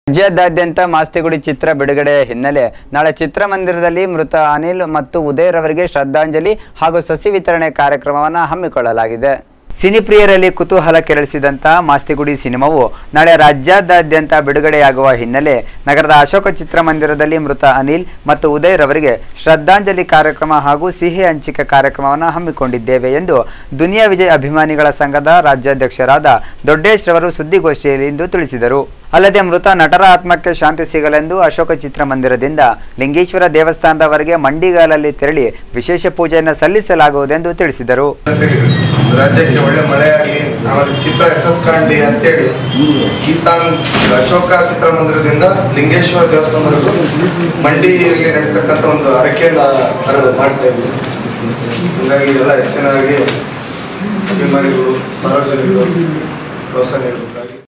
ರಾಜ್ಯಾದ್ಯಂತ ಮಾಸ್ತಿಗುಡಿ ಚಿತ್ರ ಬಿಡುಗಡೆಯ ಹಿನ್ನೆಲೆ ನಾಳೆ ಚಿತ್ರಮಂದಿರದಲ್ಲಿ ಮೃತ ಅನಿಲ್ ಮತ್ತು ಉದಯ್ ರವರಿಗೆ ಶ್ರದ್ಧಾಂಜಲಿ ಹಾಗೂ ಸಸಿ ವಿತರಣೆ ಕಾರ್ಯಕ್ರಮವನ್ನು ಹಮ್ಮಿಕೊಳ್ಳಲಾಗಿದೆ ಸಿನಿಪ್ರಿಯರಲ್ಲಿ ಕುತೂಹಲ ಕೆರಳಿಸಿದಂಥ ಮಾಸ್ತಿಗುಡಿ ಸಿನಿಮಾವು ನಾಳೆ ರಾಜ್ಯಾದ್ಯಂತ ಬಿಡುಗಡೆಯಾಗುವ ಹಿನ್ನೆಲೆ ನಗರದ ಅಶೋಕ ಚಿತ್ರಮಂದಿರದಲ್ಲಿ ಮೃತ ಅನಿಲ್ ಮತ್ತು ಉದಯ್ ರವರಿಗೆ ಶ್ರದ್ಧಾಂಜಲಿ ಕಾರ್ಯಕ್ರಮ ಹಾಗೂ ಸಿಹಿ ಹಂಚಿಕೆ ಕಾರ್ಯಕ್ರಮವನ್ನು ಹಮ್ಮಿಕೊಂಡಿದ್ದೇವೆ ಎಂದು ದುನಿಯಾ ವಿಜಯ್ ಅಭಿಮಾನಿಗಳ ಸಂಘದ ರಾಜ್ಯಾಧ್ಯಕ್ಷರಾದ ದೊಡ್ಡೇಶ್ ರವರು ಸುದ್ದಿಗೋಷ್ಠಿಯಲ್ಲಿ ಇಂದು ತಿಳಿಸಿದರು ಅಲ್ಲದೆ ಮೃತ ನಟರ ಆತ್ಮಕ್ಕೆ ಶಾಂತಿ ಸಿಗಲೆಂದು ಅಶೋಕ ಚಿತ್ರಮಂದಿರದಿಂದ ಲಿಂಗೇಶ್ವರ ದೇವಸ್ಥಾನದವರೆಗೆ ಮಂಡಿಗಾಲಲ್ಲಿ ತೆರಳಿ ವಿಶೇಷ ಪೂಜೆಯನ್ನು ಸಲ್ಲಿಸಲಾಗುವುದೆಂದು ತಿಳಿಸಿದರು ರಾಜ್ಯಕ್ಕೆ ಒಳ್ಳೆ ಮಳೆಯಾಗಲಿ ಆಮೇಲೆ ಚಿತ್ರ ಯಶಸ್ ಕಾಣಲಿ ಅಂತೇಳಿ ಗೀತಾನ್ ಅಶೋಕ ಚಿತ್ರಮಂದಿರದಿಂದ ಲಿಂಗೇಶ್ವರ ದೇವಸ್ಥಾನವರೆಗೂ ಮಂಡಿಯಲ್ಲಿ ನಡೀತಕ್ಕಂಥ ಒಂದು ಹರಕೆಯನ್ನು ಹರ- ಮಾಡ್ತಾ ಇದ್ವಿ ಹೀಗಾಗಿ ಎಲ್ಲ ಹೆಚ್ಚಿನದಾಗಿ ಅಭಿಮಾನಿಗಳು ಸಾರ್ವಜನಿಕರು ಪ್ರೋತ್ಸಾಹ ನೀಡಬೇಕು